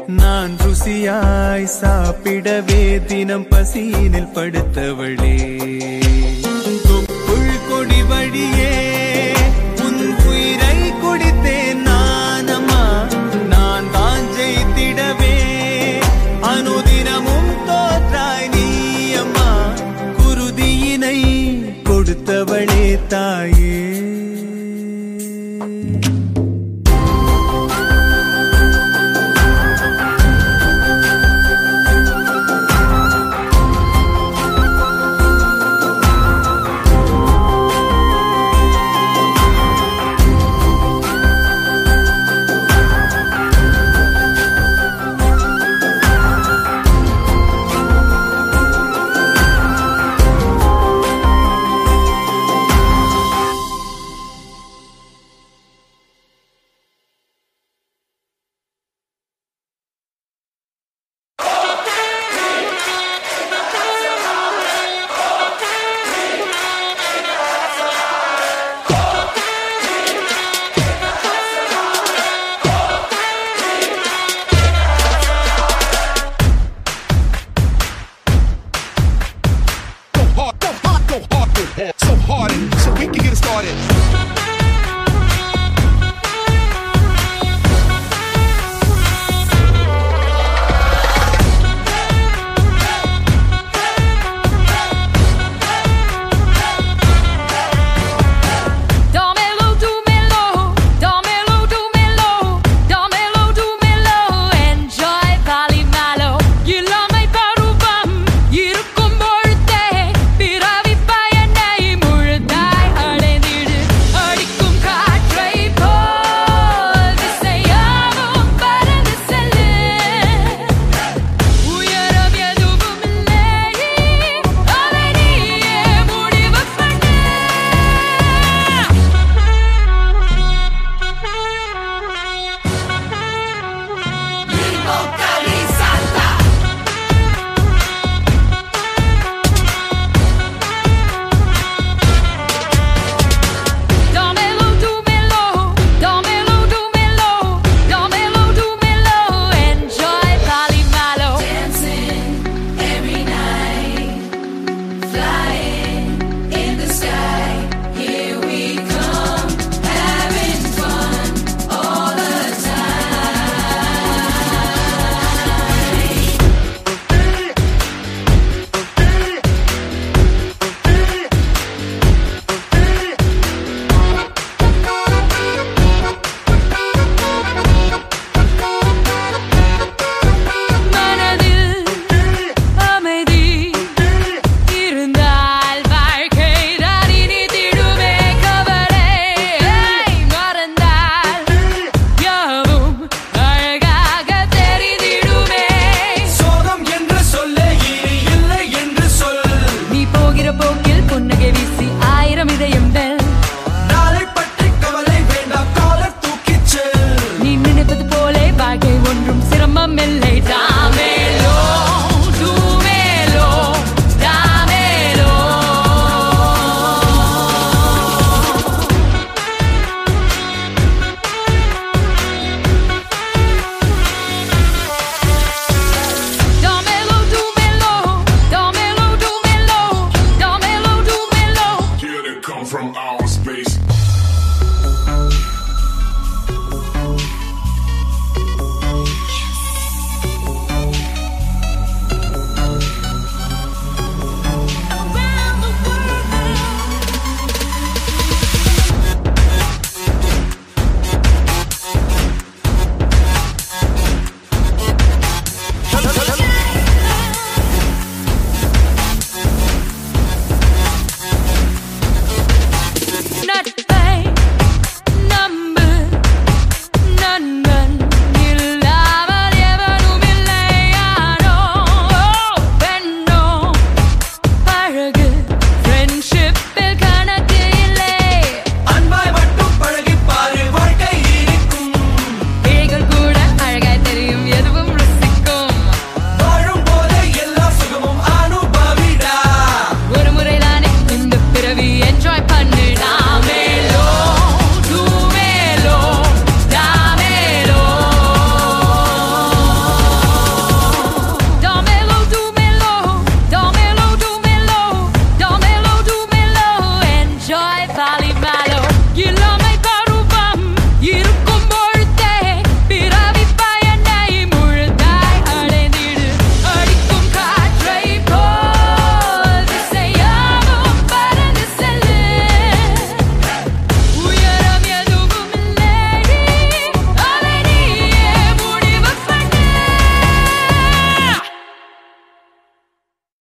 நான் ருசியாய் சாப்பிடவே தினம் பசியினில் படுத்தவளே தொப்புள் கொடி வழியே உன் உயிரை குடித்தேன் நானம்மா நான் தான் ஜெயித்திடவே அனுதினமும் தோற்றாய் நீ அம்மா குருதியினை கொடுத்தவளே தாயே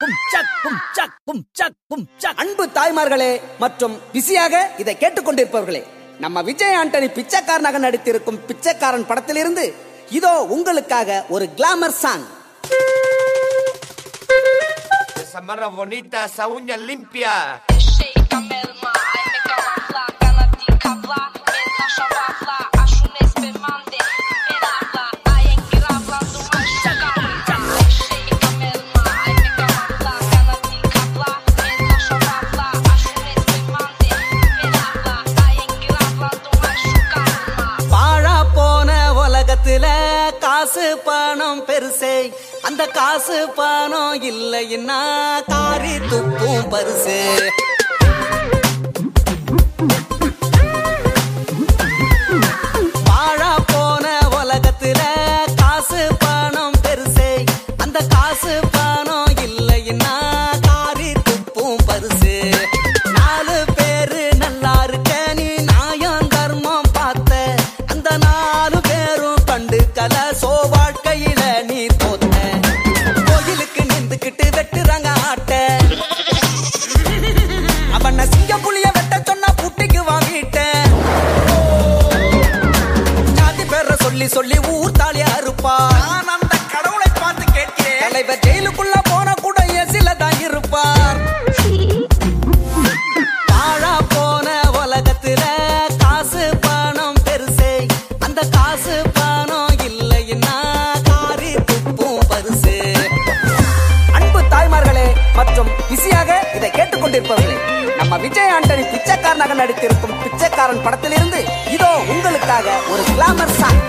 அன்பு தாய்மார்களே மற்றும் பிஸியாக இதை கேட்டுக்கொண்டிருப்பவர்களே நம்ம விஜய் ஆண்டனி பிச்சைக்காரனாக நடித்திருக்கும் பிச்சைக்காரன் படத்திலிருந்து இதோ உங்களுக்காக ஒரு glamour song Esa marra bonita, esa uña limpia. Shake melma, ai me camufla, gana di kabla, men na shavavla, acho nesse mande, merabla, ai engravla do machuca. Shake melma, ai me camufla, gana di kabla, men na shavavla, acho nesse mande, merabla, ai engravla do machuca. பாழா போன உலகத்துல காசு பணம் பெருசே அந்த காசு பணம் இல்லைன்னா காரி துப்பும் பரிசு பாழா போன உலகத்துல காசு பணம் பெருசே அந்த காசு பணம் இல்லைன்னா காரி துப்பும் பரிசு நாலு பேரு நல்லா இருக்க நீ நியாயம் தர்மம் பார்த்த அந்த நாலு பேரும் கண்டு கல சோ வாழ்க்கையில நீ தோத்த கோயிலுக்கு நின்றுக்கிட்டு வெட்டுறாங்க ஆட்ட அவன சிங்க புளிய வெட்ட சொன்னா புட்டிக்கு வாங்கிட்டேன் ஜாதி பேர சொல்லி சொல்லி ஊர் தாலியா இருப்பா நான் அந்த கடவுளை பார்த்து கேட்கிறேன் தலைவர் ஜெயிலுக்குள்ள போன கூட எசில தான் இருப்பார் பாழா போன உலகத்துல காசு பணம் பெருசே அந்த காசு பணம் இல்லைன்னா காரி துப்பும் பரிசு அன்பு தாய்மார்களே மற்றும் பிஸியாக இதை கேட்டுக்கொண்டிருப்பவர்களே நம்ம விஜய் ஆண்டனி பிச்சைக்காரனாக நடித்திருக்கும் பிச்சைக்காரன் படத்திலிருந்து இதோ உங்களுக்காக ஒரு கிளாமர் சாங்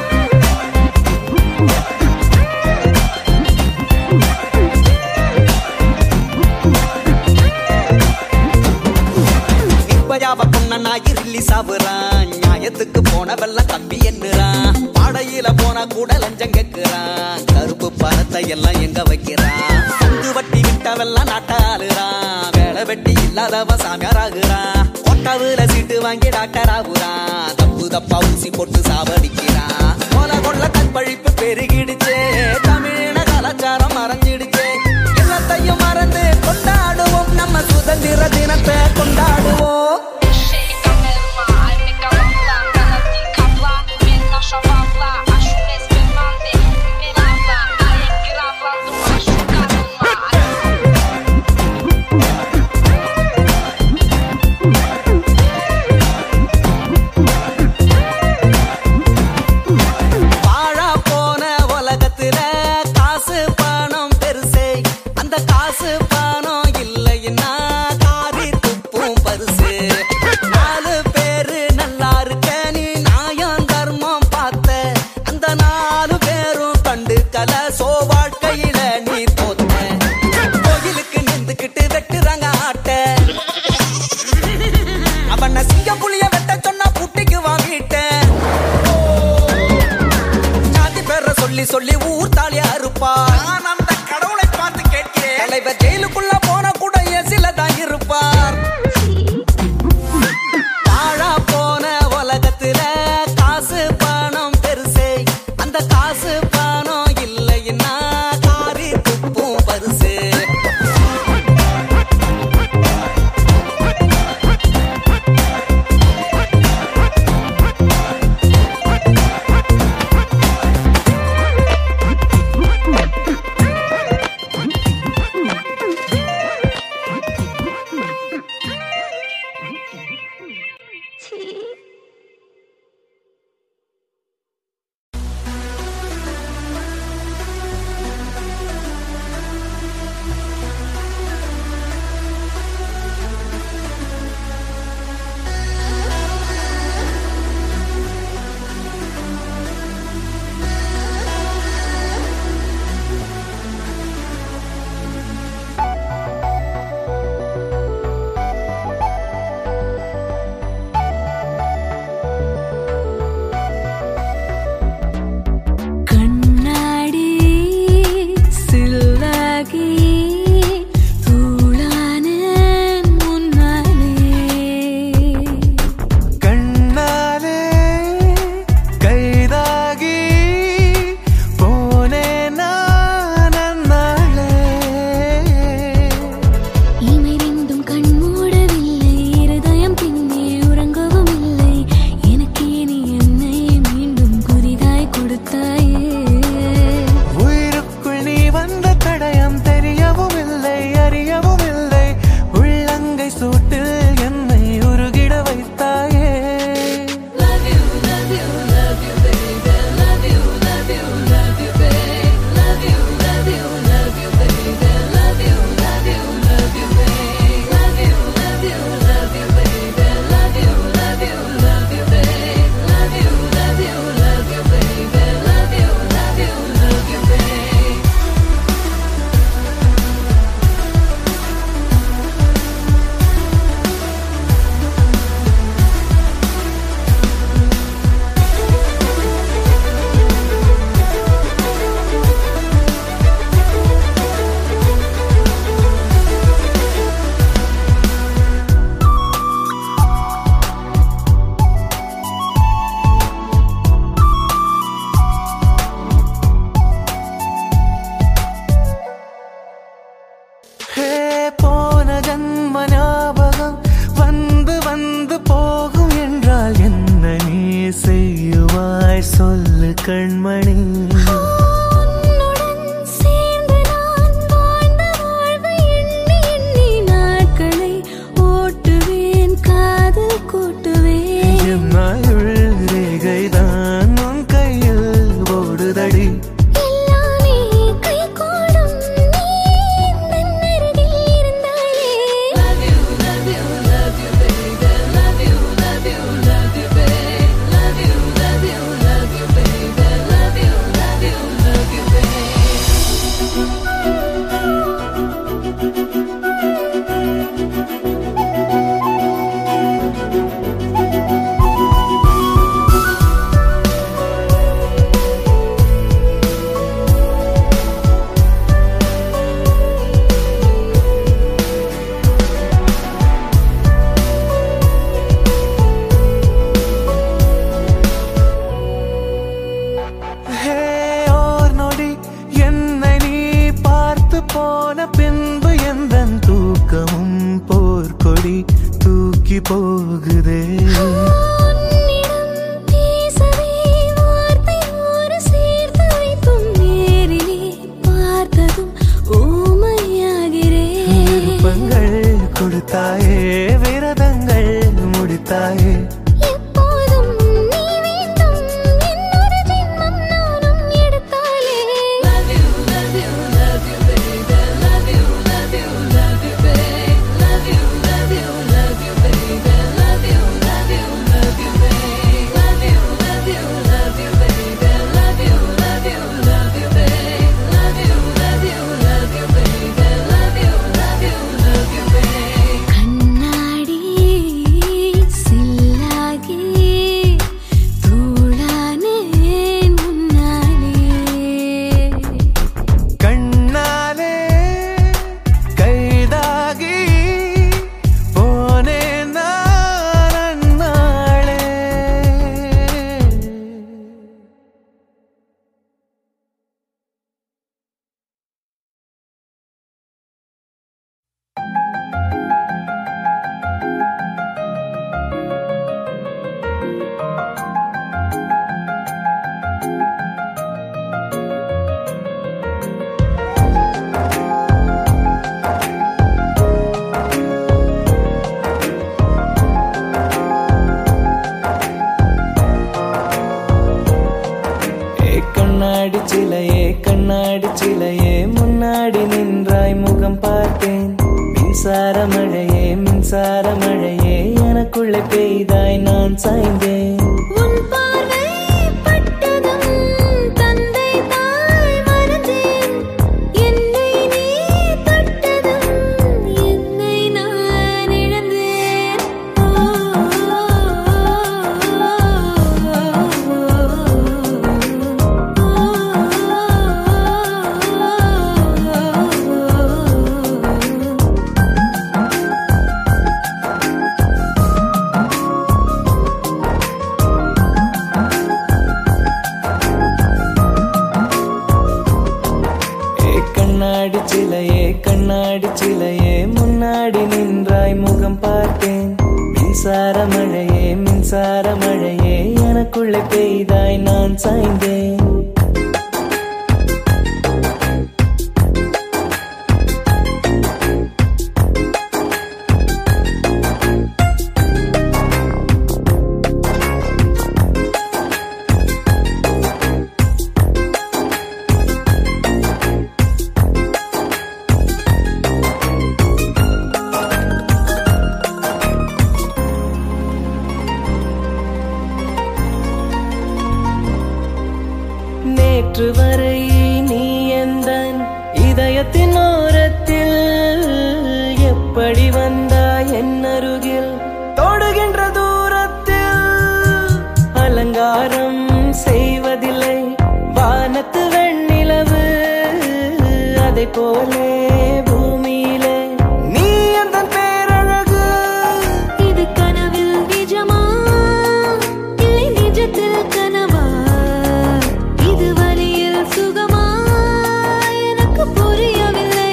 நிர்பயாவ பொண்ணனாகி ரிலீஸ் ஆகுறான் நியாயத்துக்கு போன வெள்ளம் தம்பி என்னறான் பாடையில போனா கூட லஞ்சம் கேக்குறான் கருப்பு பணத்தை எல்லாம் எங்க வைக்கிறான் சந்து வட்டி விட்டவெல்லாம் நாட்டாளுறான் வேலை வெட்டி இல்லாதவன் சாமியார் ஆகுறான் ஒட்டவுல சீட்டு வாங்கி டாக்டர் ஆகுறான் தப்பு தப்பா ஊசி போட்டு சாவடிக்கிறான் கொல கொள்ள கற்பழிப்பு பெருகிடுச்சே தமிழின கலாச்சாரம் மறைஞ்சிடுச்சே எல்லாத்தையும் மறந்து கொண்டாடுவோம் நம்ம சுதந்திர தினத்தை கொண்டாடுவோம் Shake melma, ai me camufla, gana di kabla, men na shavavla, acho nesse mande, merabla, ai engravla do machuca. வாழா போன உலகத்துல காசு பணம் பெருசே அந்த காசு பணம் இல்லைன்னா காரி துப்பும் பரிசு நாலு பேரு நல்லா இருக்க நீ நியாயம் தர்மம் பார்த்த அந்த நாலு பேரும் கண்டு கல சோ வாழ்க்கையில நீ தோத்த கோயிலுக்கு நின்றுக்கிட்டு வெட்டுறாங்க ஆட்ட அவன சிங்க புளிய வெட்ட சொன்னா புட்டிக்கு வாங்கிட்டேன் ஜாதி பேர சொல்லி சொல்லி ஊர் தாலியா இருப்பா நான் அந்த கடவுளை பார்த்து கேட்கிறேன் தலைவர் ஜெயிலுக்குள்ள போன கூட எசில தான் இருப்பார் வாழா போன உலகத்துல காசு பணம் பெருசே அந்த காசு பணம் இல்லைன்னா காரி துப்பும் பரிசு கண்மணி உன்னுடன் சேர்ந்து நான் வாழ்ந்த வாழ்வை எண்ணி எண்ணி நாட்களை ஓட்டுவேன் காதல் கூட்டுவேன் என் நாயுள் ரேகைதான் உன் கையில் ஓடுதடி எல்லாமே கைகூடும் நீ எந்தன் அருகில் இருந்தாலே love you love you love you baby love you love you love you baby love you love you love you baby love you love you love you baby ஹே ஓர் நொடி என்னை நீ பார்த்து போன பின்பு எந்தன் தூக்கமும் போர்க்கொடி தூக்கி போகுதே உன்னிடம் பேசவே வார்த்தை ஒரு சேர்த்து வைக்கும் நேரிலே பார்த்ததும் ஊமையாகிறேன் விருப்பங்கள் கொடுத்தாயே விரதங்கள் முடித்தாயே எப்போதும் நீ வேண்டும் என்னொரு ஜென்மம் நானும் எடுத்தாலே love you love you love you baby love you love you love you baby love you love you love you baby love you love you love you baby love you love you love you baby love you love you love you baby love you love you love you baby love you love you love you baby கண்ணாடி சில்லாகி தூளானேன் முன்னாலே கண்ணாலே கைதாகி போனேன் நான் அந்நாளே ஏ கண்ணாடி சிலையே கண்ணாடி சிலையே முன்னாடி நின்றாய் முகம் பார்த்தேன் மின்சார மழையே மின்சார மழையே எனக்குள்ளே பெய்தாய் நான் சாய்ந்தேன் உன் பார்வை பட்டதும் தந்தை தாய் மறந்தேன் என்னை நீ தொட்டதும் என்னை நான் இழந்தேன் ஏ கண்ணாடி சிலையே கண்ணாடி சிலையே முன்னாடி நின்றாய் முகம் பார்த்தேன் மின்சார மழையே மின்சார மழையே எனக்குள்ளே பெய்தாய் நான் சாய்ந்தேன் நேற்று வரை நீ எந்தன் இதயத்தின் ஓரத்தில் எப்படி வந்தாய் என் அருகில் தொடுகின்ற தூரத்தில் அலங்காரம் செய்வதில்லை வானத்து வெண்ணிலவு அதை போலே பூமியிலே நீ எந்த பேரழகு இது கனவில் நிஜமா இல்லை நிஜத்தில் கனவா இது வழியில் சுகமா எனக்கு புரியவில்லை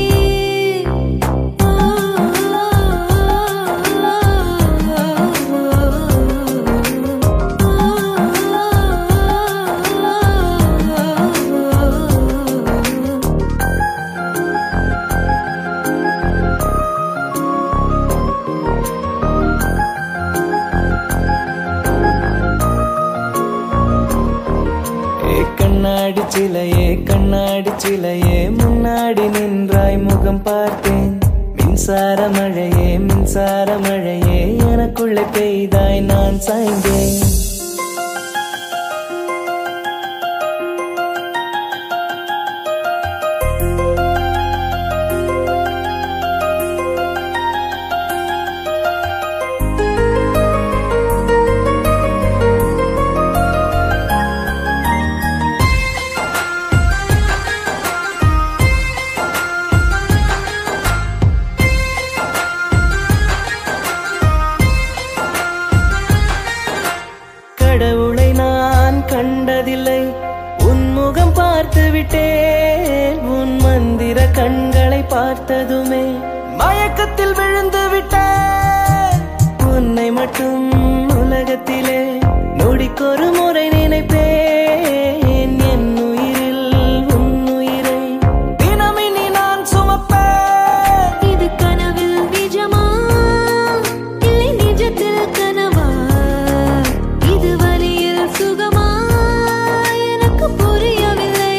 ஓ, ஓ, ஓ, ஓ, ஓ. சிலையே முன்னாடி நின்றாய் முகம் பார்த்தேன் மின்சார மழையே மின்சார மழையே எனக்குள்ளே பெய்தாய் நான் சாய்ந்தேன் கடவுளை நான் கண்டதில்லை உன் முகம் பார்த்து விட்டேன் உன் மந்திர கண்களை பார்த்ததுமே மயக்கத்தில் விழுந்து விட்டேன் உன்னை மட்டும் உலகத்திலே நொடிக்கொரு முறை நினைப்பேன் என் உயிரில் உன் உயிரை தினமினி நான் சுமப்பேன் இது கனவில் நிஜமா இல்லை நிஜத்தில் கனவா இது வலியில் சுகமா எனக்கு புரியவில்லை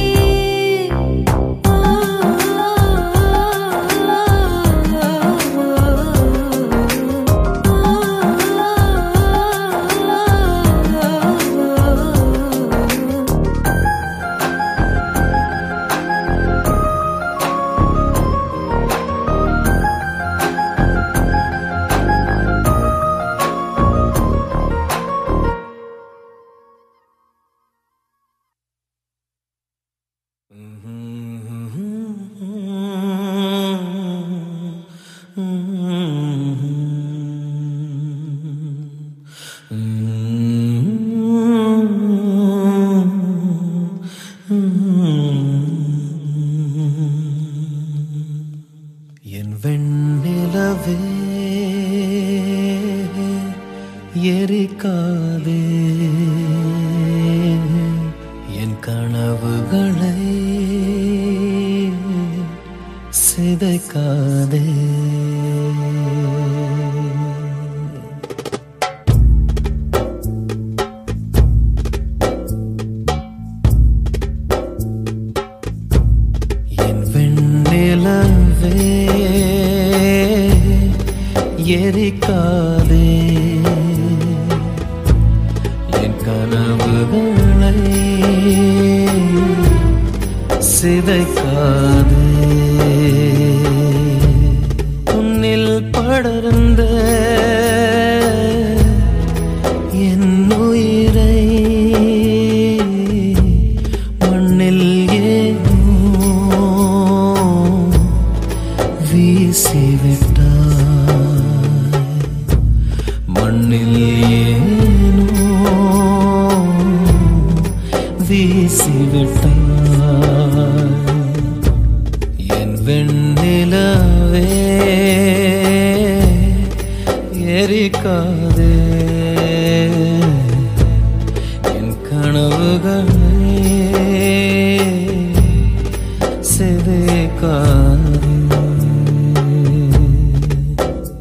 என் வெண்ணிலவே எரிக்காதே என் கனவுகளை சிதைக்காதே என் வெண்ணிலவே எரிக்காதே என் கனவுகளை சிதைக்காதே உன்னில் படர்ந்த என் உயிரை மண்ணில் ஏனோ வீசிவிட்டாய் மண்ணில் ஏனோ வீசிவிட்டாய் என் வெண்ணிலவே எரிக்காதே என் கனவுகளை சிதைக்காதே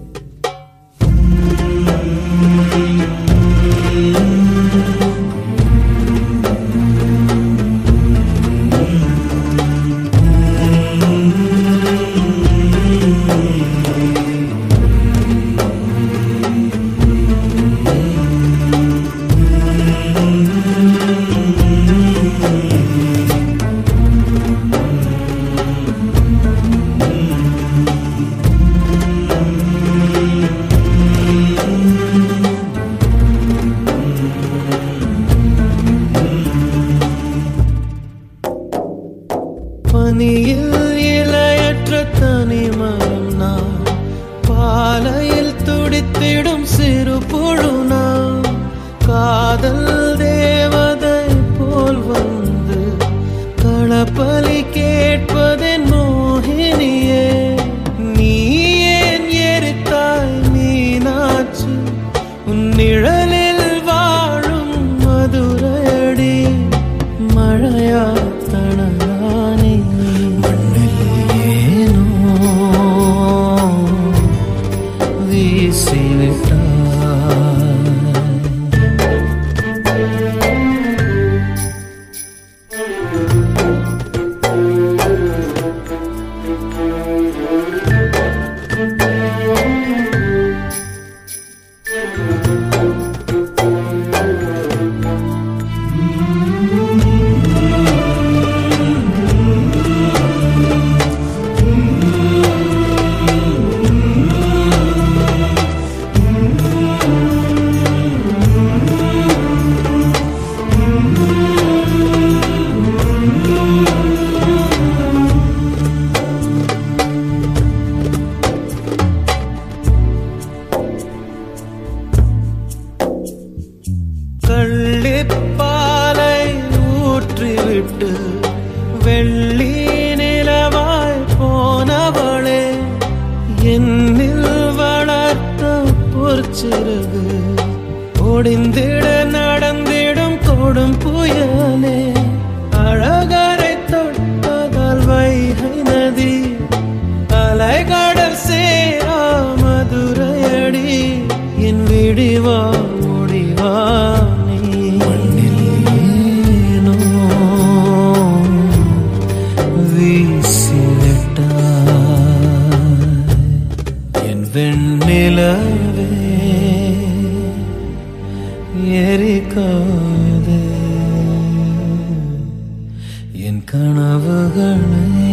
பனியில் இலையற்ற தனிமரம் நான் பாலையில் துடித்திடும் சிறு புழு நான் காதல் தேவதை போல் வந்து களப்பலி கேட்பதென் மோகினியே நீ ஏன் எரித்தாய் மீனாட்சி உன் நிழலில் வாழும் மதுரையடி மழையா தணலானே மண்ணில் ஏனோ வீசிவிட்டாய் வெள்ளி நிலவாய் போனவளே என்னில் வளர்த்த பொற்சிறகு ஒடிந்திட நடந்திடும் கொடும் புயலே அழகரை தொட்டதால் வைகை நதி அலைகடல் சேரா மதுரையடி என் விடிவா முடிவா நீ மண்ணில் ஏனோ வீசிவிட்டாய் என் வெண்ணிலவே எரிக்காதே என் கனவுகளை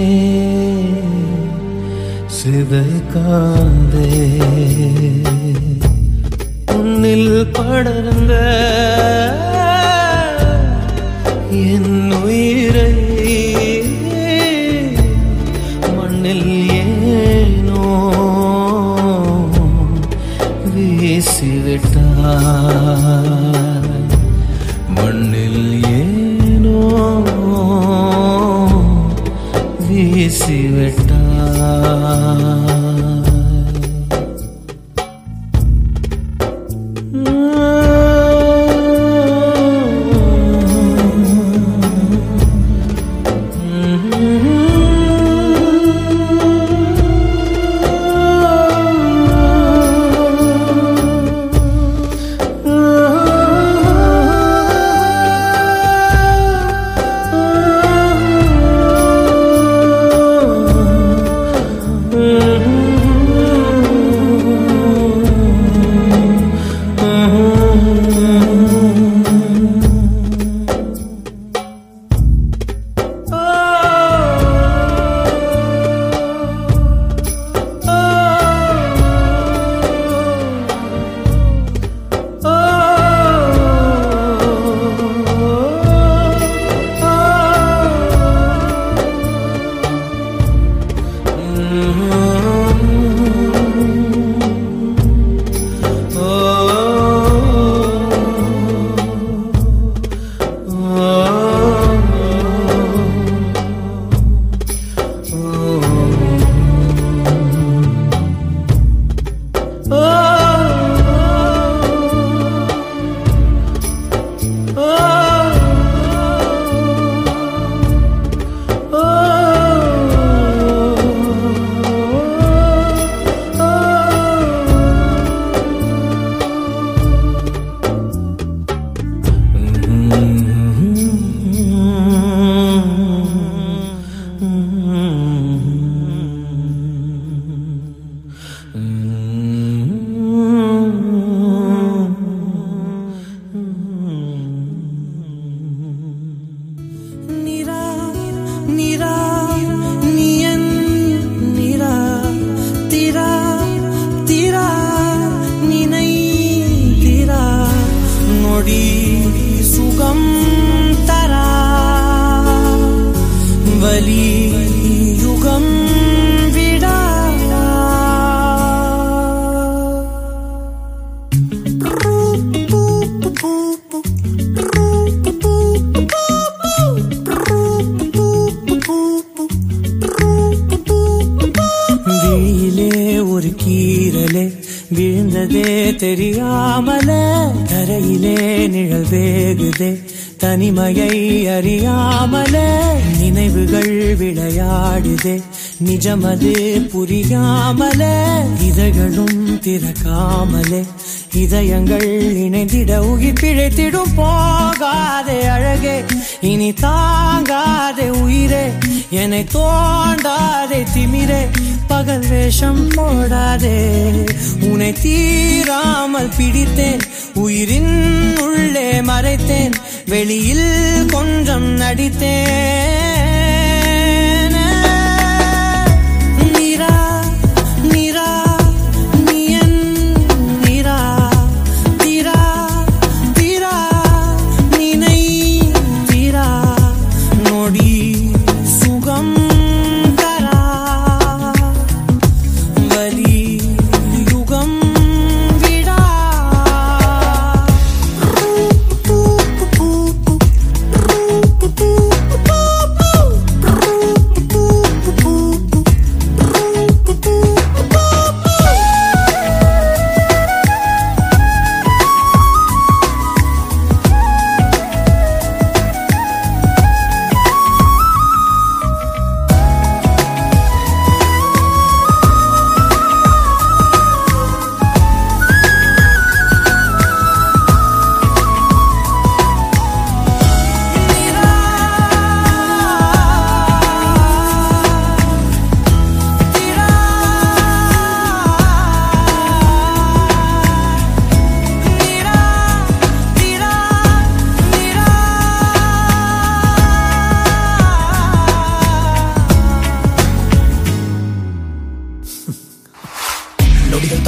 சிதைக்காதே உன்னில் படர்ந்த என் உயிரை மண்ணில் ஏனோ வீசிவிட்டாய் மண்ணில் ஏனோ வீசிவிட்டாய் நிரா நிரா நியன் நிரா திரா திரா நினை திரா நொடி சுகம் தரா வலி யுகம் விடா விழியிலே ஒரு கீரலே விழுந்ததே தெரியாமல கரையிலே நிழல் வேகுதே தனிமையை அறியாமல நினைவுகள் விளையாடுதே நிஜமது புரியாமல இதழ்களும் திறக்காமலே இதயங்கள் இணைந்திட உயிர் பிழைத்திடும் போகாதே அழகே இனி தாங்காதே உயிரே என்னை தோண்டாதே திமிரே பகல் வேஷம் போடாதே உன்னை தீராமல் பிடித்தேன் உயிரின் உள்ளே மறைத்தேன் வெளியில் கொஞ்சம் நடித்தேன் நிரா நிரா நியன் நிரா திரா திரா நினை திரா நொடி சுகம் தரா வலி யுகம் விடா பூ பூ பூ பூ பூ பூ பூ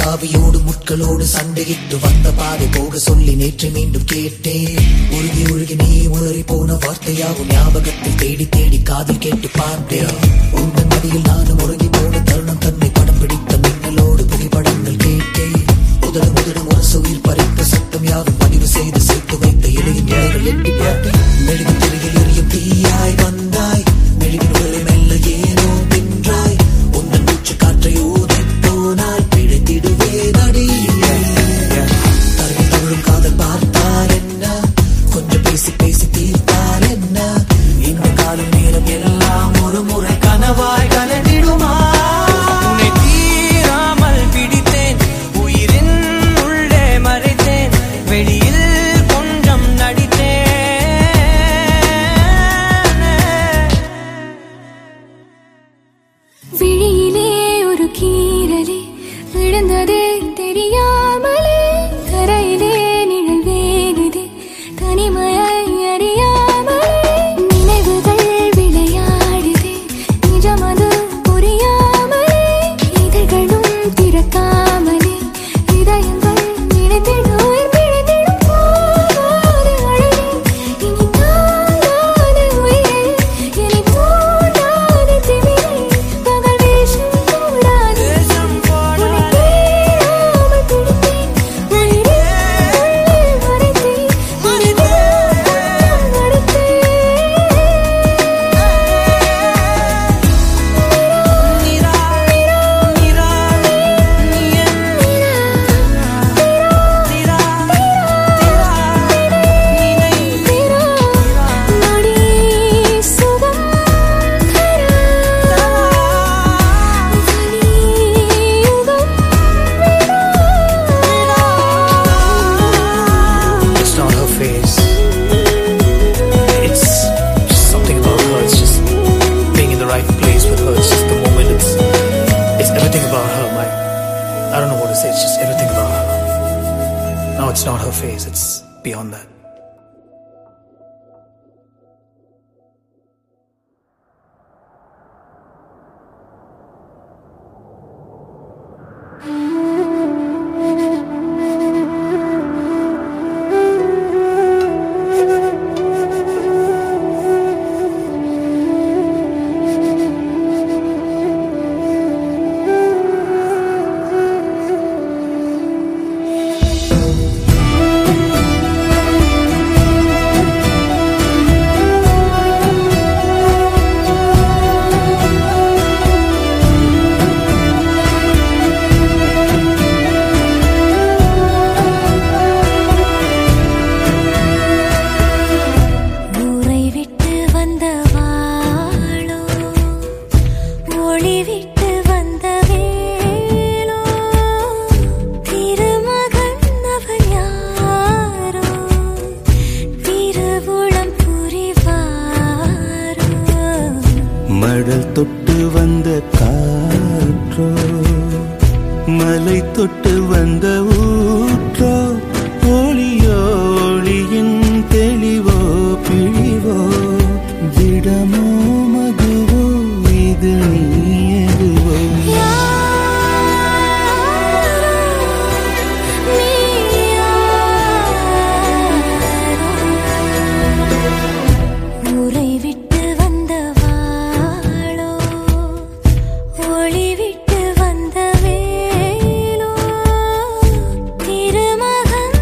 தாவியோடு முட்களோடு சண்டையிட்டு வந்த பாதை போக சொல்லி நேற்று மீண்டும் கேட்டேன் உருகி உருகி நீ உளறி போன வார்த்தையாகும் ஞாபகத்தில் தேடி தேடி காதில் கேட்டு பார்த்தேன் உங்கள் மடியில் நானும் உறங்கி போன தருணம் தன்னை படம் பிடித்த மின்னலோடு புகைப்படங்கள் கேட்டேன் முதல் முதலும் ஒரு உயிர் பறித்த சத்தம் யாரும் பதிவு செய்து சேர்த்து வைத்த இலையின் இலைகள் எட்டி பார்த்தேன் மெழுகு திரையில் எரியும் தீயாய் வந்தாய் மெழுகின் உடலை மெல்ல ஏனோ தின்றாய் உந்தன் மூச்சு காற்றை ஊதிப் போனால் பிழைத்திடுவே நடி தரையில் தவழும் காதல் பார்த்தால் என்ன கொஞ்சம் பேசி பேசி தீர்த்தால் என்ன இந்த காலம் நேரம் எல்லாம் ஒரு முறை கனவாய் கலந்திடுமா உன்னை தீராமல் பிடித்தேன் உயிரின் உள்ளே மறைத்தேன் வெளியில் கொஞ்சம் நடித்தேன் விழியிலே ஒரு கீரலே விழுந்ததே தெரியாமலே கரையிலே நிழல் வேகுதே தனிமையை அறியாமலே நினைவுகள் விளையாடுதே நிஜமது புரியாமலே இதழ்களும் திறக்காமலே இதயங்கள் நினைத்திடும் உயிர் பிழைத்திடும் போகாத அழகே இனி தாங்காத உயிரே இனி தூண்டாத திமிரே பகல் வேஷம் போடாது உன்னை தேடாமல் பிடித்தேன் உயிரே உள்ளே மறைத்தேன் இனிதான் கொஞ்சம் நடத்தேன் நிரா நிரா நீ என் திரா திரா நினை நொடி சுகம் தரா It's not her face. It's something about her. It's just being in the right place with her. It's just the moment. It's it's everything about her. My I don't know what to say. It's just everything about her. No, it's not her face. It's beyond that. ஊரை விட்டு வந்த வாளோ ஒளி விட்டு வந்த வேளோ திருமகன் அவன் யாரோ திருவுளம் புரிவாரோ மடல் தொட்டு வந்த காற்றோ மலை தொட்டு வந்த ஊற்றோ ஒளியோ ஒளியின் தெளிவோ பிழிவோ திடமோ மதுவோ இது நீ எதுவோ யாரோ நீ யாரோ ஊரை விட்டு வந்த வாளோ ஒளி விட்டு வந்த வேளோ திருமகன்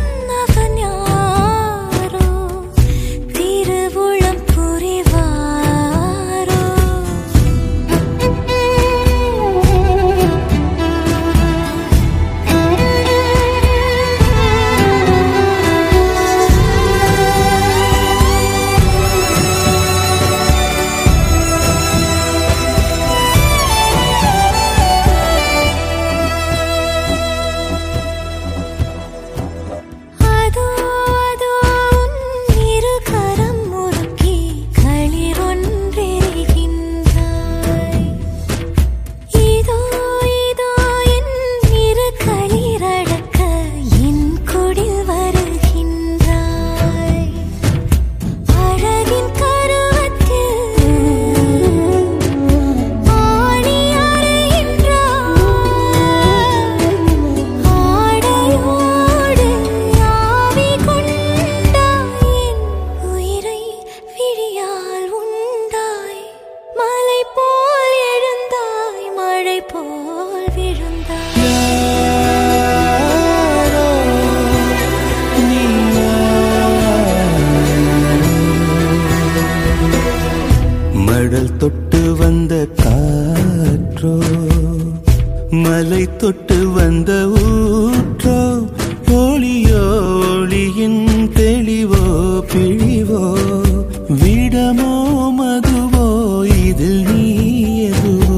வந்த காற்றோ மலை தொட்டு வந்த ஊற்றோ ஒளியோ ஒளியின் தெளிவோ பிழிவோ விடமோ மதுவோ இதில் நீ எதுவோ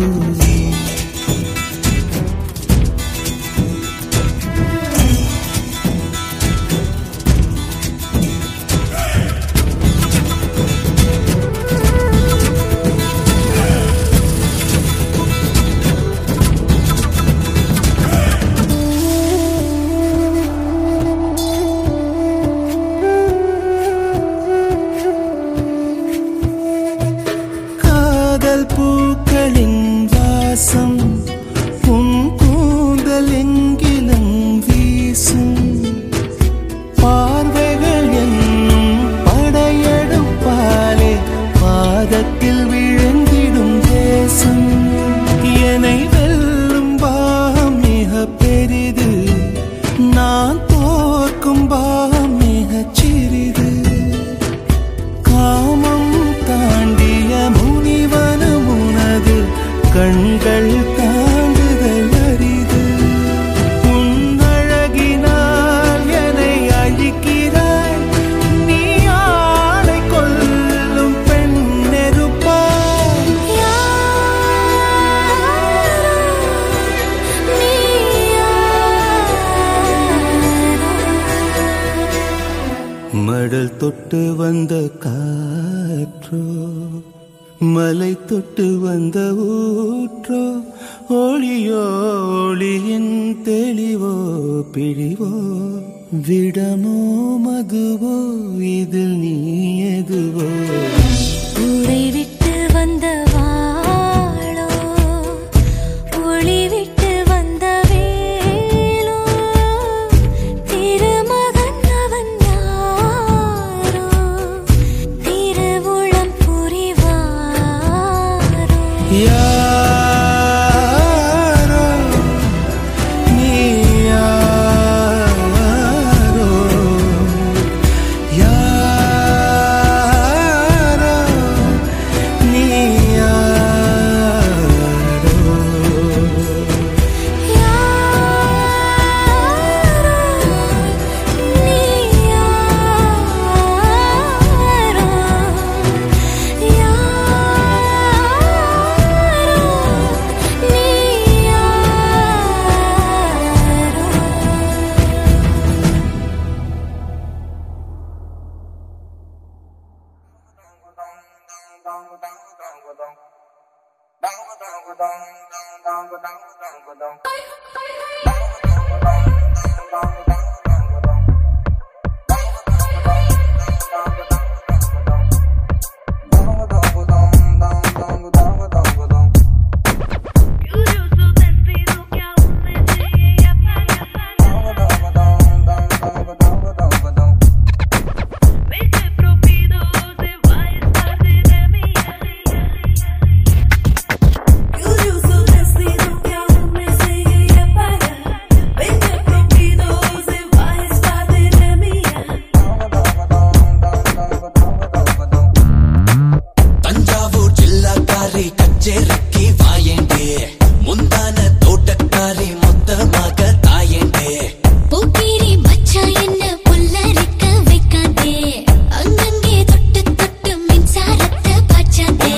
காதல் பூக்களின் வாசம் உன் கூந்தல் எங்கிலும் வீசும் பார்வைகள் என்னும் படையெடுப்பாலே பாதத்தில் விழுந்திடும் தேசம் என்னை வெல்லும் பாகம் மிக பெரிது நான் தோற்கும் பாகம் மிகச் சிறிது காமம் தாண்டிய முனிவனம் உனது கண்கள் தாண்டுதல் அரிது உன் அழகினால் என்னை அழிக்கிறாய் நீ ஆளை கொல்லும் பெண் நெருப்பாய் மடல் தொட்டு வந்த காற்றோ மலை தொட்டு வந்த ஊற்றோ ஒளியோ ஒளியின் தெளிவோ பிழிவோ விடமோ மதுவோ இதில் நீ எதுவோ ஊரை விட்டு வந்த வாளோ ஒளி விட்டு வந்த வேலோ திருமகன் அவன் யாரோ திருவுளம் புரிவாரோ யாரோ நீ யாரோ யாரோ நீ யாரோ Vete propido, se va a estar de mí. Curioso destino que aún me sigue y apaga. Vete propido, se va a estar de mí. Thanjavur ஜில்லாக்காரி கச்சேரிக்கு வாயேண்டே முந்தான தோட்டக்காரி மொத்தமாக தாயேண்டே போக்கிரி மச்சான் என்ன புல்லரிக்க வைக்காதே அங்கங்கே தொட்டு தொட்டு மின்சாரத்தை பாய்ச்சாதே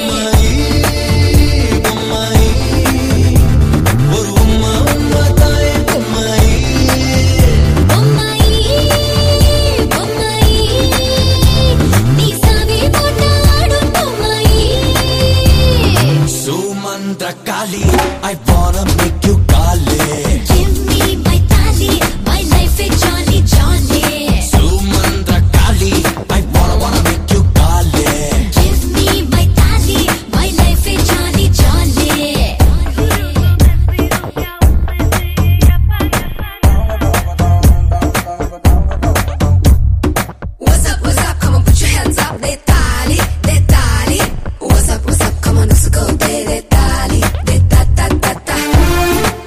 உம்மாயி, ஒரு உம்மா உம்மா தாயே உம்மாயி பொம்மாயி பொம்மாயி நீ சாவி போட்ட ஆடும் பொம்மாயி சுமந்திர காளி ஐ wanna make you காலி Give me my tali, my life is jolly jolly. சுமந்திர Kali I wanna wanna make you காலி Give me my tali, my life is jolly jolly. What's up, what's up? Come on, put your hands up. Detali, detali. What's up, what's up? Come on, let's go. De detali, de ta ta ta ta.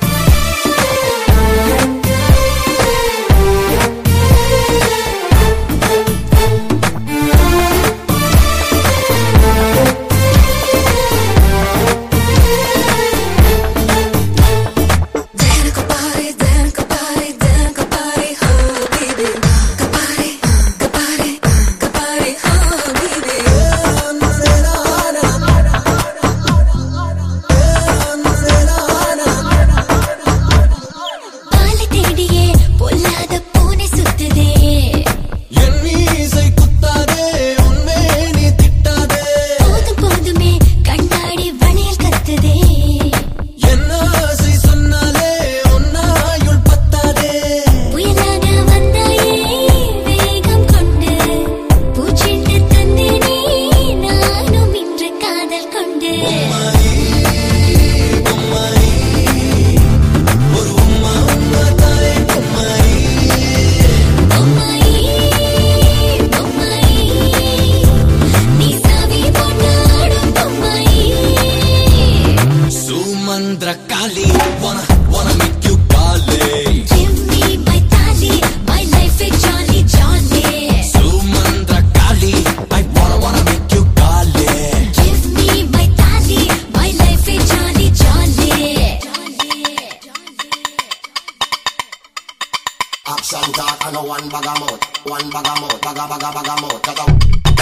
Kali, wanna, wanna make you Kali. Give me my tally, my life is jolly jolly. Sumandra Kali, I wanna, wanna make you Kali. Give me my tally, my life is jolly jolly. Action talk and a one bag of mouth, one bag of mouth, bag a bag a bag of mouth. Cause I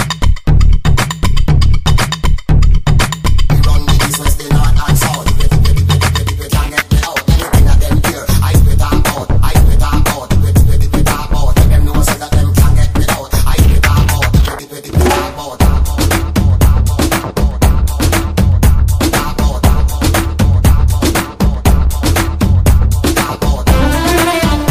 run the east, west, the north and south. Pit, pit, pit, pit, pit, pit, can't get me out. Anything that them hear, I spit talk out, I spit talk out, pit, pit, pit, pit, talk out. Let them know so that them can't get me out. I spit talk out, pit, pit, pit, pit, talk out, talk out, talk out, talk out, talk out, talk out, talk out, talk out, talk out.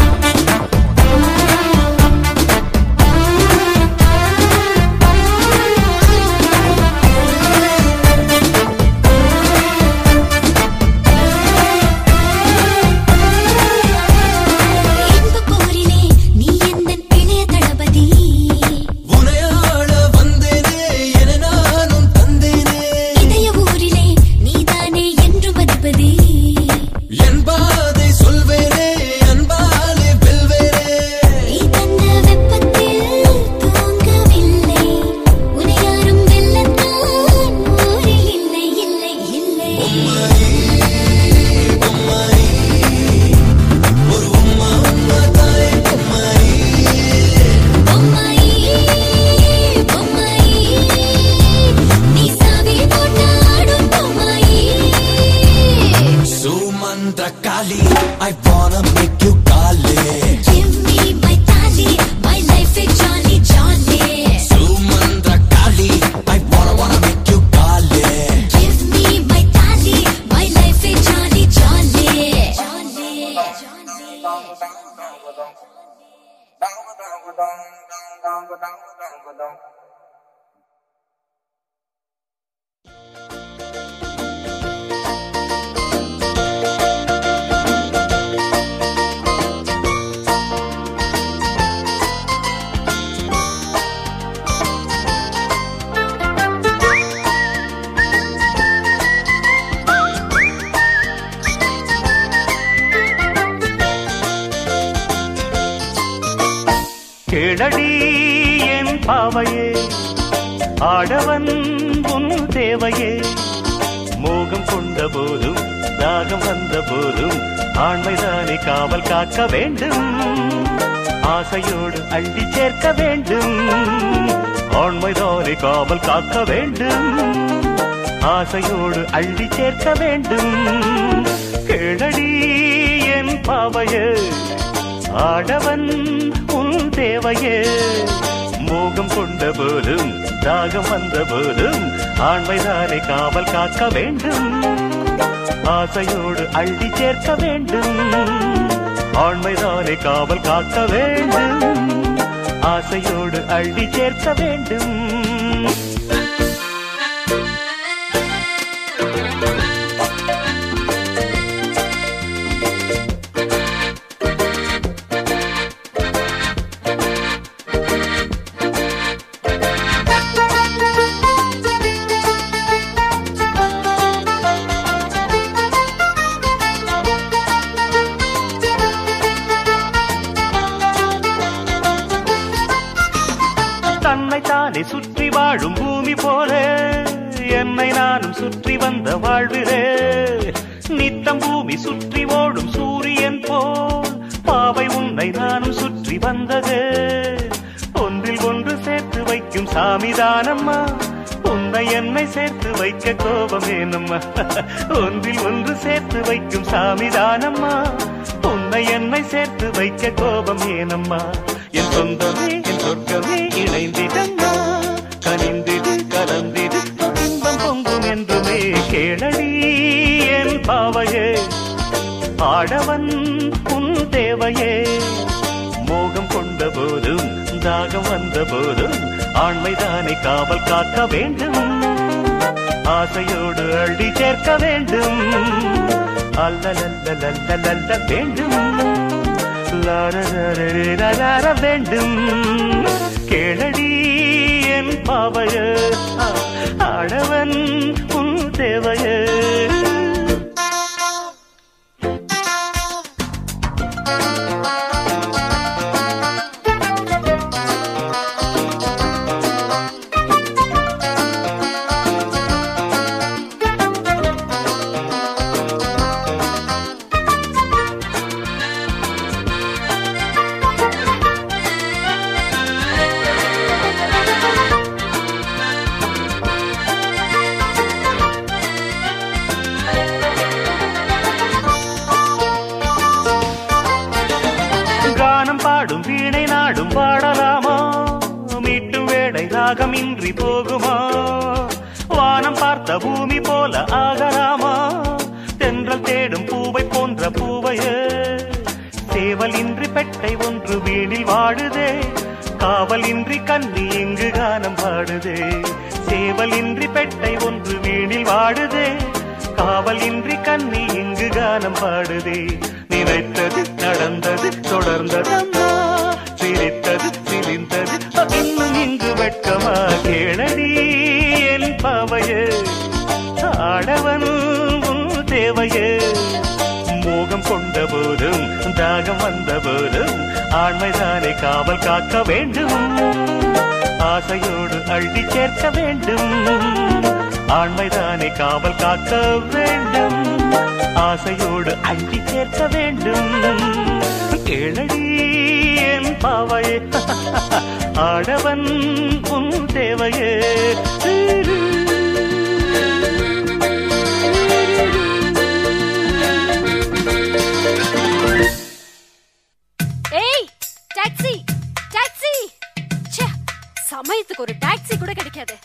இன்பப் போரிலே நீ எந்தன் இளைய தளபதி உனையாள வந்தேனே என நானும் தந்தேனே இதய ஊரிலே நீதானே என்றும் அதிபதி என் பாதை சொல்வேனே அன்பாலே வெல்வேனே நீ தந்த வெப்பத்தில் தூங்கவில்லை உன்னை யாரும் வெல்லத்தான் ஊரில் இல்லை இல்லை இல்லை ஒரு உம்மா உம்மா தாயே உம்மாயி பொம்மாயி பொம்மாயி நீ சாவி போட்டாடும் பொம்மாயி Sumandra Kali, I wanna make you Kali. Give me my tally, my life is jolly jolly. Sumandra Kali, I wanna wanna make you Kali. Give me my tally, my life is jolly jolly. Jolly. கேளடி என் பாவையே ஆடவன் உன் தேவையே மோகம் கொண்ட போதும் தாகம் வந்த போதும் ஆண்மைதானே காவல் காக்க வேண்டும் ஆசையோடு அள்ளி சேர்க்க வேண்டும் ஆண்மைதானே காவல் காக்க வேண்டும் ஆசையோடு அள்ளி சேர்க்க வேண்டும் கேளடி என் பாவையே ஆடவன் உன் தேவையே மோகம் கொண்ட போதும் தாகம் வந்த போதும் ஆண்மைதானே காவல் காக்க வேண்டும் ஆசையோடு அள்ளி சேர்க்க வேண்டும் ஆண்மைதானே காவல் காக்க வேண்டும் ஆசையோடு அள்ளி சேர்க்க வேண்டும் தன்னைத்தானே சுற்றி வாழும் பூமி போல என்னை நானும் சுற்றி வந்த வாழ்விலே நித்தம் பூமி சுற்றி ஓடும் சூரியன் போல் பாவை உன்னை நானும் சுற்றி வந்தது ஒன்றில் ஒன்று சேர்த்து வைக்கும் சாமிதானம்மா உன்னை என்னை சேர்த்து வைக்க கோபம் ஏனம்மா ஒன்றில் ஒன்று சேர்த்து வைக்கும் சாமிதானம்மா உன்னை என்னை சேர்த்து வைக்க கோபம் ஏனம்மா என் சொந்தமே என் சொர்க்கமே இணைந்திடம்மா கனிந்திடு கலந்திடு இன்பம் பொங்கும் என்றுமே கேளடி என் பாவையே ஆடவன் உன் தேவையே மோகம் கொண்ட போதும் தாகம் வந்த போதும் ஆண்மைதானே காவல் காக்க வேண்டும் ஆசையோடு அள்ளி சேர்க்க வேண்டும் அல்லலல்லலல்லலல்ல வேண்டும் லாரரரரரரர வேண்டும் கேளடி என் பாவைய ஆடவன் உன் தேவைய தாகமின்றி போகுமா வானம் பார்த்த பூமி போல ஆகலாமா தென்றல் தேடும் பூவை போன்ற பூவையே சேவலின்றி பெட்டை ஒன்று வீணில் வாடுதே காவலின்றி கண்ணி இங்கு கானம் பாடுதே சேவலின்றி பெட்டை ஒன்று வீணில் வாடுதே காவலின்றி கண்ணி இங்கு கானம் பாடுதே நினைத்தது நடந்தது தொடர்ந்ததம்மா சிரித்தது சிரிந்தது இன்னும் இங்கு வெட்கமா கேளடி என் பாவையே ஆடவன் உன் தேவையே மோகம் கொண்ட போதும் தாகம் வந்த போதும் ஆண்மைதானே காவல் காக்க வேண்டும் ஆசையோடு அள்ளி சேர்க்க வேண்டும் ஆண்மைதானே காவல் காக்க வேண்டும் ஆசையோடு அள்ளி சேர்க்க வேண்டும் கேளடி என் பாவையே ஆடவன் உன் தேவையே ஏய் டாக்ஸி டாக்ஸி ச்சே சமயத்துக்கு ஒரு டாக்ஸி கூட கிடைக்காது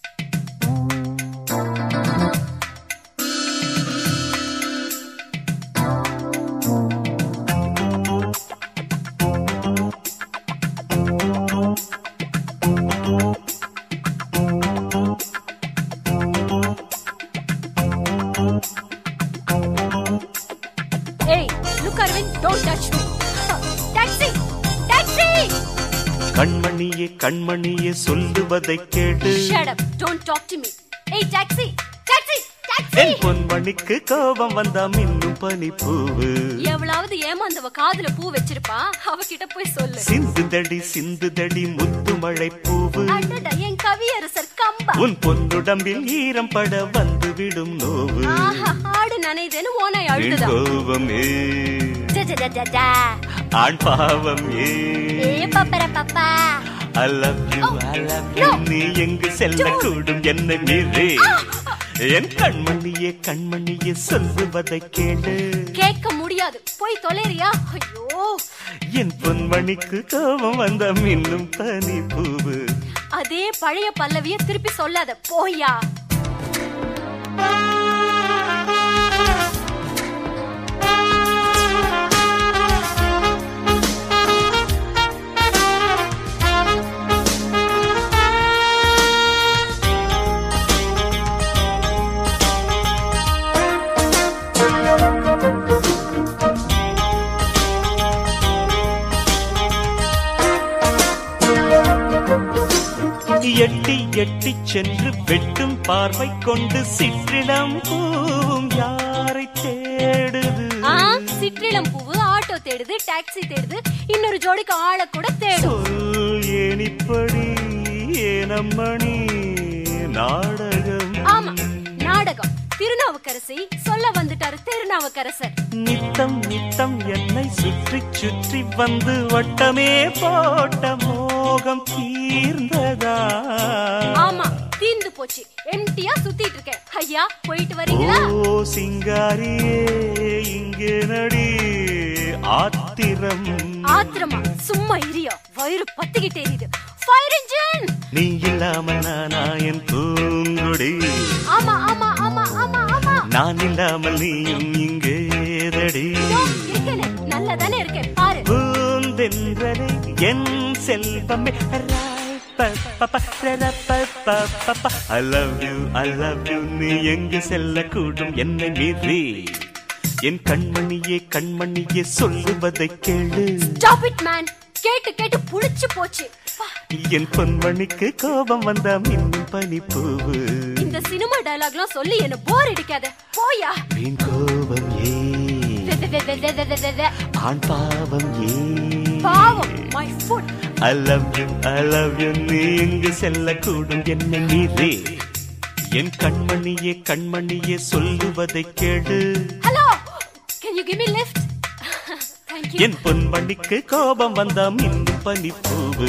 ஏய் look Aravind don't touch me taxi taxi கண்மணியே கண்மணியே சொல்லுவதை கேட்டு shut up don't talk to me ஏய் டாக்ஸி டாக்ஸி டாக்ஸி என் பொன்மணிக்கு கோபம் வந்தா மின்னும் பனிப்பூவு எவ்வளவு ஏமாந்தவ காதுல பூ வச்சிருப்பா அவகிட்ட போய் சொல்லு சிந்துதடி சிந்துதடி முத்து மழை பூவு அடடா என் கவியரசர் கம்பா உன் பொன்னுடம்பில் ஈரம் பட வந்து விடும் நோவு ஆஹா ஆடு நனைதேன்னு ஓனாய் என் அழுதுதான் கோபம் ஏ டா, டா, டா, டா, டா. ஆண் பாவம் ஏ ஏ பப்பர பப்பா I love you, I love you. நீ எங்கு செல்லக்கூடும் என்னை மீறி என் கண்மணியே கண்மணியே சொல்லுவதை கேளு கேட்க முடியாது போய் தொலைறியா ஐயோ என் பொன்மணிக்கு கோபம் வந்த மின்னும் பனி பூவு அதே பழைய பல்லவிய திருப்பி சொல்லாத போயா எட்டி எட்டி சென்று வெட்டும் பார்வை கொண்டு சிற்றிடம் பூவும் யாரை தேடுது ஆ சிற்றிளம் பூவு ஆட்டோ தேடுது டாக்ஸி தேடுது இன்னொரு ஜோடிக்கு ஆளை கூட தேடும் சொல் ஏன் இப்படி ஏனம்மணி நாடகம் ஆமா நாடகம் திருநாவுக்கரசி சொல்ல வந்துட்டாரு திருநாவுக்கரசர் நித்தம் நித்தம் என்னை சுற்றி சுற்றி வந்து வட்டமே போட்ட மோகம் தீர்ந்ததா ஆமா தீந்து போச்சு எம்டியா சுத்திட்டு இருக்கேன் ஐயா போயிட்டு வரீங்களா ஓ சிங்காரியே இங்கே நடி ஆத்திரம் ஆத்திரமா சும்மா இரியா வயிறு பத்திக்கிட்டே எரியுது ஃபயர் இன்ஜின் நீ இல்லாமல் நானா என் பூங்கொடி ஆமா ஆமா ஆமா ஆமா ஆமா நான் இல்லாமல் நீயும் இங்கேதடி இதோ இருக்கேனே நல்லா தானே இருக்கேன் பாரு பூந்தென்றலை என் செல்வமே I love you I love you நீ எங்கு செல்லக்கூடும் என்னை மீறி என் கண்மணியே கண்மணியே சொல்லுவதை கேளு ஸ்டாப் இட் மேன் கேட்டு கேட்டு புடிச்சு போச்சு பா, என் பொன்மணிக்கு கோபம் வந்தா மின்னும் பனிப்பூவு இந்த சினிமா டயலாக்லாம் சொல்லி என்ன போர் அடிக்காத போயா வீண் கோபம் ஏ வெ, வெ, வெ, வெ, வெ, வெ, வெ, வெ, வெ. ஆண் பாவம் ஏ பாவம் my foot I love you I love you நீ எங்கு செல்லக்கூடும் என்னை மீறி என் கண்மணியே கண்மணியே சொல்லுவதை கேளு hello can you give me lift thank you என் பொன்மணிக்கு கோபம் வந்தா மின்னும் பனிப்பூவு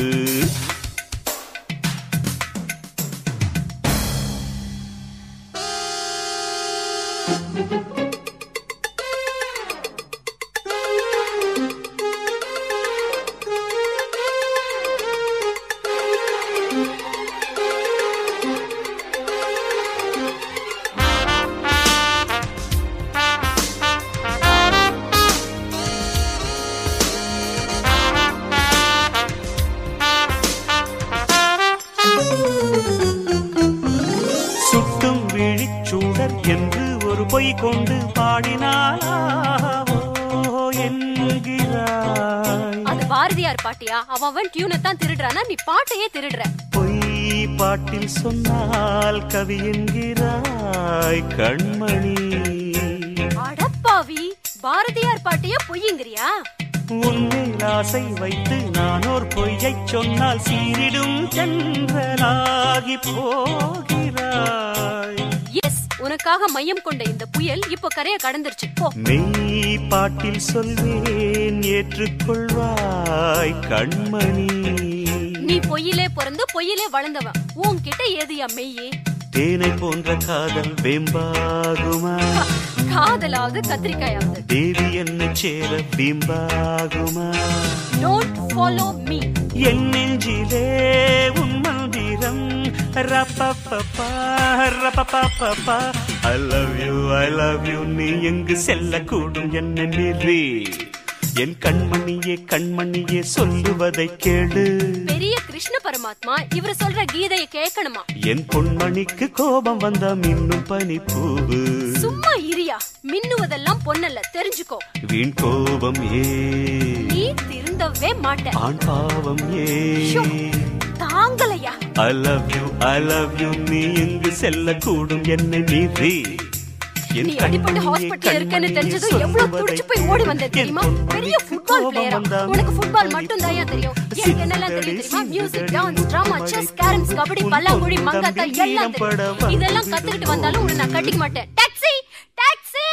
கொண்டு பாடினாலா ஓ என்கிறாய் அது பாரதியார் பாட்டியா அவன் அவன் டியூனை தான் திருடுறானா நீ பாட்டையே திருடுற பொய் பாட்டில் சொன்னால் கவி என்கிறாய் கண்மணி அடப்பாவி பாரதியார் பாட்டையே பொய்யுங்கிறியா உன்மேல் ஆசை வைத்து நான் ஒரு பொய்யைச் சொன்னால் சீரிடும் சென்றலாகி போகிறாய் எஸ் உனக்காக மையம் கொண்ட இந்த புயல் இப்போ கரைய கடந்துருச்சு போ மெய் பாட்டில் சொல்வேன் ஏற்றுக்கொள்வாய் கண்மணி நீ பொய்யிலே பிறந்து பொய்யிலே வளர்ந்தவன் உன்கிட்ட ஏதுயா மெய்யே தேனை போன்ற காதல் வெம்பாகுமா காதலாவது கத்திரிக்காயாவது தேவி என்ன சேர பிம்பாகுமா டோன்ட் ஃபாலோ மீ என் நெஞ்சிலே உன் மந்திரம் ரப்பப்பப்பா ரப்பப்பப்பா I love you I love you நீ எங்கு செல்லக்கூடும் என்ன மீறி என் கண்மணியே கண்மணியே சொல்லுவதை கேளு பெரிய கிருஷ்ண பரமாத்மா இவர் சொல்ற கீதையை கேட்கணுமா என் பொன்மணிக்கு கோபம் வந்தா மின்னும் பனிப்பூவு சும்மா இரியா மின்னுவதெல்லாம் பொன்னல்ல தெரிஞ்சுக்கோ வீண் கோபம் ஏ நீ திருந்தவே மாட்ட ஆண் பாவம் ஏ ஷோ, தாங்கலையா I love you I love you நீ எங்கு செல்லக்கூடும் என்னை மீறி என் நீ அடிபட்டு கண்மணியே, ஹாஸ்பிட்டல் இருக்கேன்னு கண்மணியே தெரிஞ்சதும் எவ்வளவு சொல்லுவதை துடிச்சு போய் ஓடி வந்த தெரியுமா என் பெரிய பொன்மணிக்கு ஃபுட்பால் கோபம் பிளேயரா வந்தா உனக்கு ஃபுட்பால் மட்டும் தான் தெரியும் எனக்கு என்னெல்லாம் தெரியும் தெரியுமா music dance drama chess carroms kabaddi பல்லாங்குழி மங்காத்தா எல்லாம் தெரியும் இதெல்லாம் கத்துக்கிட்டு வந்தாலும் உன்னை நான் கட்டிக்க மாட்டேன் டாக்ஸி டாக்ஸி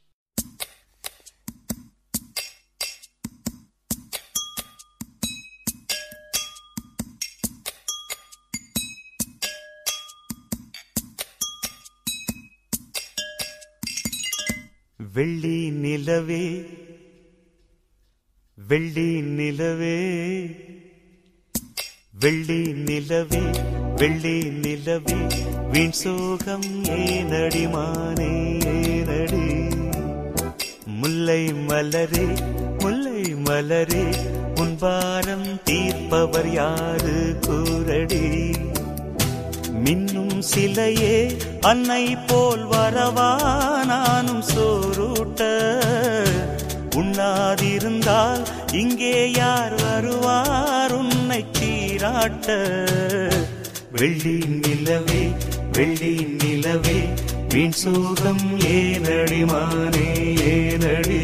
வெள்ளி நிலவே வெள்ளி நிலவே வெள்ளி நிலவே வெள்ளி நிலவே வீண் சோகம் ஏனடிமானே ஏனடி முல்லை மலரே முல்லை மலரே உன் பாரம் தீர்ப்பவர் யாரு கூரடி மின்னும் சிலையே அன்னை போல் வரவா நானும் சோரூட்ட உண்ணாதிருந்தால் இங்கே யார் வருவார் உன்னை சீராட்ட வெள்ளி நிலவே வெள்ளி நிலவே வீண் சோகம் ஏனடி மானே ஏனடி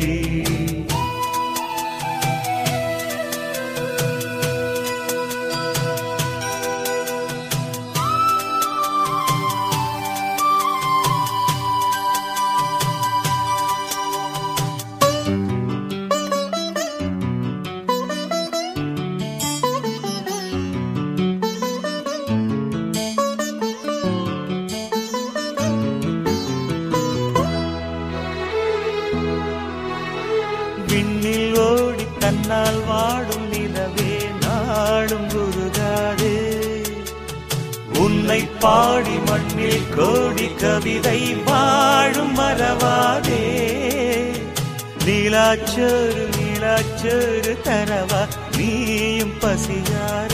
விண்ணில் ஓடி தன்னால் வாடும் நிலவே நாடும் குருகாதே உன்னை பாடி மண்ணில் கோடி கவிதை வாழும் மறவாதே நீலாச்சோறு நீலாச்சோறு தரவா நீயும் பசியார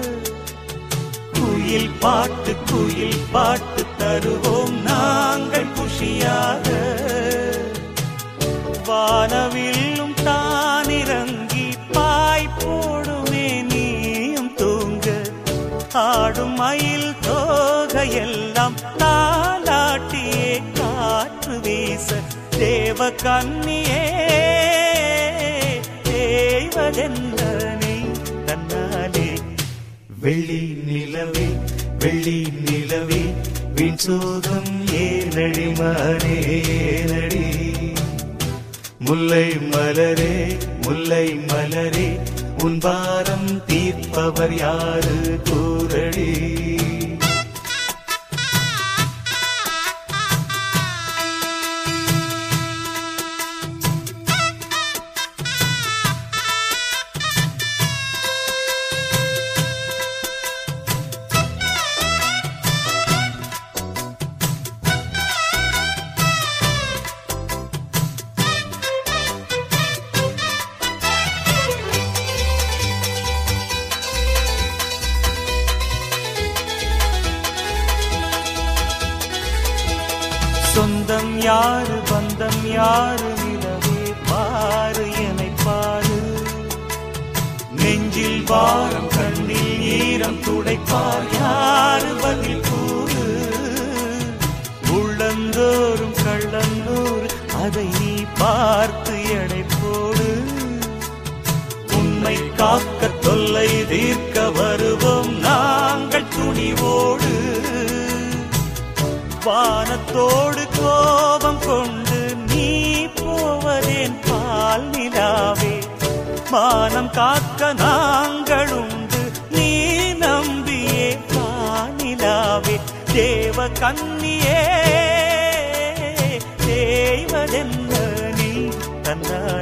குயில் பாட்டு குயில் பாட்டு தருவோம் நாங்கள் குஷியாக வானவில்லும் தானிறங்கி பாய் போடுமே நீயும் தூங்க ஆடும் மயில் தோகையெல்லாம் தாலாட்டியே காற்று வீச தேவ கண்ணியே தேவதெந்தனை தன்னாலே வெள்ளி நிலவே வெள்ளி நிலவே வீண் சோகம் ஏனடி மாறே ஏனடி முல்லை மலரே முல்லை மலரே உன் பாரம் தீர்ப்பவர் யாரு கூரடி சொந்தம் யாரு நிலவே பாரு என்னை பாரு நெஞ்சில் பாரம் கண்ணில் ஈரம் துடைப்பார் யாரு பதில் கூறு உள்ளந்தோறும் கள்ளந்தோறு அதை நீ பார்த்து எடை போடு உண்மை காக்க தொல்லை தீர்க்க வருவோம் நாங்கள் துணிவோடு வானத்தோடு கோபம் கொண்டு நீ போவதேன் பால் நிலாவே மானம் காக்க நாங்கள் உண்டு நீ நம்பியே பானிலாவே தேவ கன்னியே தேவதென்ன நீ தன்னா